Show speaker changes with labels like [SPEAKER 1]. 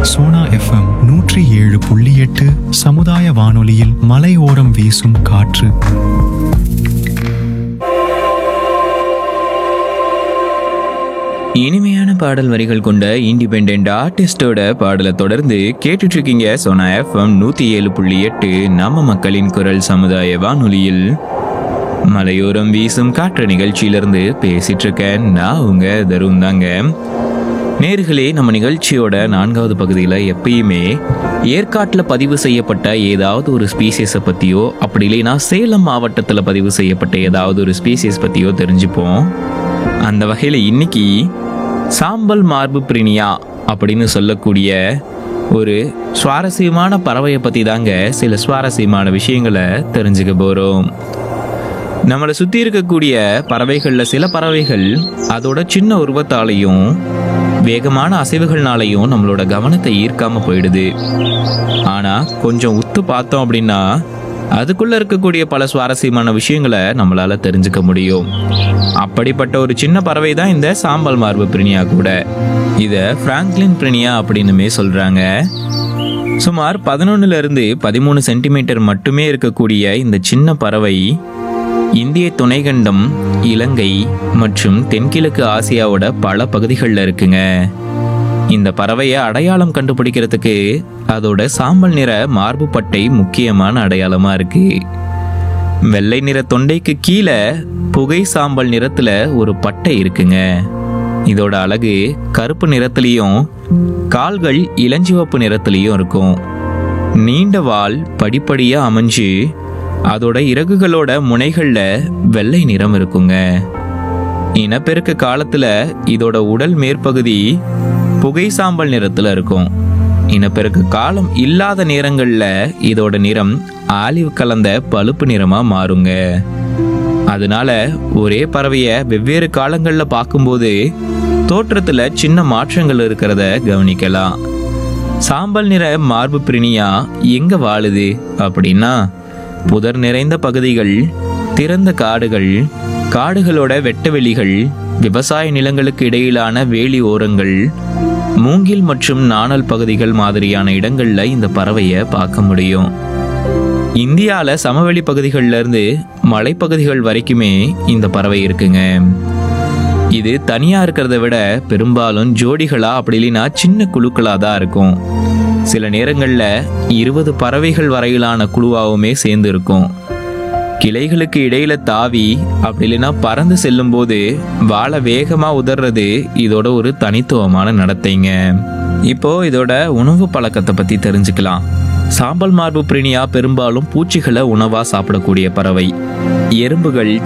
[SPEAKER 1] Sona FM நூற்றி ஏழு புள்ளி எட்டு சமுதாய வானொலியில் மலையோரம் வீசும் காற்று
[SPEAKER 2] இனிமையான பாடல் வரிகள் கொண்ட இண்டிபெண்ட் ஆர்டிஸ்டோட பாடலை தொடர்ந்து கேட்டுட்டு இருக்கீங்க சோனா எஃப்எம் நூத்தி ஏழு புள்ளி எட்டு நம்ம மக்களின் குரல் சமுதாய வானொலியில் மலையோரம் வீசும் காற்று நிகழ்ச்சியிலிருந்து பேசிட்டு இருக்கேன் நான் உங்க தருண் தாங்க நேர்களே நம்ம நிகழ்ச்சியோட நான்காவது பகுதியில் எப்பயுமே ஏற்காட்டில் பதிவு செய்யப்பட்ட ஏதாவது ஒரு ஸ்பீசிஸை பற்றியோ அப்படி இல்லைன்னா சேலம் மாவட்டத்தில் பதிவு செய்யப்பட்ட ஏதாவது ஒரு ஸ்பீசிஸ் பற்றியோ தெரிஞ்சுப்போம் அந்த வகையில் இன்னைக்கு சாம்பல் மார்பு பிரினியா அப்படின்னு சொல்லக்கூடிய ஒரு சுவாரஸ்யமான பறவையை பற்றி தாங்க சில சுவாரஸ்யமான விஷயங்களை தெரிஞ்சுக்க போகிறோம் நம்மளை சுற்றி இருக்கக்கூடிய பறவைகளில் சில பறவைகள் அதோட சின்ன உருவத்தாலையும் வேகமான அசைவுகள்னாலையும் நம்மளோட கவனத்தை ஈர்க்காம போயிடுது ஆனா கொஞ்சம் உத்து பார்த்தோம் அப்படின்னா அதுக்குள்ள இருக்கக்கூடிய பல சுவாரஸ்யமான விஷயங்களை நம்மளால தெரிஞ்சுக்க முடியும் அப்படிப்பட்ட ஒரு சின்ன பறவை தான் இந்த சாம்பல் மார்பு பிரினியா கூட இத பிராங்க்லின் பிரினியா அப்படின்னுமே சொல்றாங்க சுமார் பதினொன்னுல இருந்து பதிமூணு சென்டிமீட்டர் மட்டுமே இருக்கக்கூடிய இந்த சின்ன பறவை இந்திய துணைக்கண்டம் இலங்கை மற்றும் தென்கிழக்கு ஆசியாவோட பல பகுதிகளில் இருக்குங்க இந்த பறவையை அடையாளம் கண்டுபிடிக்கிறதுக்கு அதோட சாம்பல் நிற மார்பு பட்டை முக்கியமான அடையாளமா இருக்கு வெள்ளை நிற தொண்டைக்கு கீழே புகை சாம்பல் நிறத்துல ஒரு பட்டை இருக்குங்க இதோட அழகு கருப்பு நிறத்துலயும் கால்கள் இளஞ்சிவப்பு நிறத்துலயும் இருக்கும் நீண்ட வால் படிப்படியா அமைஞ்சு அதோட இறகுகளோட முனைகள்ல வெள்ளை நிறம் இருக்குங்க இனப்பெருக்க காலத்துல இதோட உடல் மேற்பகுதி புகை சாம்பல் நிறத்துல இருக்கும் இனப்பெருக்க காலம் இல்லாத நேரங்கள்ல இதோட நிறம் ஆலிவ் கலந்த பழுப்பு நிறமா மாறுங்க அதனால ஒரே பறவைய வெவ்வேறு காலங்கள்ல பார்க்கும்போது தோற்றத்துல சின்ன மாற்றங்கள் இருக்கிறத கவனிக்கலாம் சாம்பல் நிற மார்பு பிரினியா எங்க வாழுது அப்படின்னா புதர் நிறைந்த பகுதிகள் திறந்த காடுகள் காடுகளோட வெட்டவெளிகள் விவசாய நிலங்களுக்கு இடையிலான வேலி ஓரங்கள் மூங்கில் மற்றும் நாணல் பகுதிகள் மாதிரியான இடங்கள்ல இந்த பறவையை பார்க்க முடியும் இந்தியால சமவெளி பகுதிகள்ல இருந்து மலைப்பகுதிகள் வரைக்குமே இந்த பறவை இருக்குங்க இது தனியா இருக்கிறத விட பெரும்பாலும் ஜோடிகளா அப்படி இல்லைன்னா சின்ன குழுக்களா தான் இருக்கும் சில நேரங்கள்ல இருபது பறவைகள் வரையிலான குழுவாவுமே சேர்ந்து இருக்கும் கிளைகளுக்கு இடையில தாவி அப்படி இல்லைன்னா பறந்து செல்லும் போது வாழை வேகமா உதறது இதோட ஒரு தனித்துவமான நடத்தைங்க இப்போ இதோட உணவு பழக்கத்தை பத்தி தெரிஞ்சுக்கலாம் சாம்பல் மார்பு பிரினியா பெரும்பாலும் பூச்சிகளை உணவா சாப்பிடக்கூடிய பறவை எறும்புகள்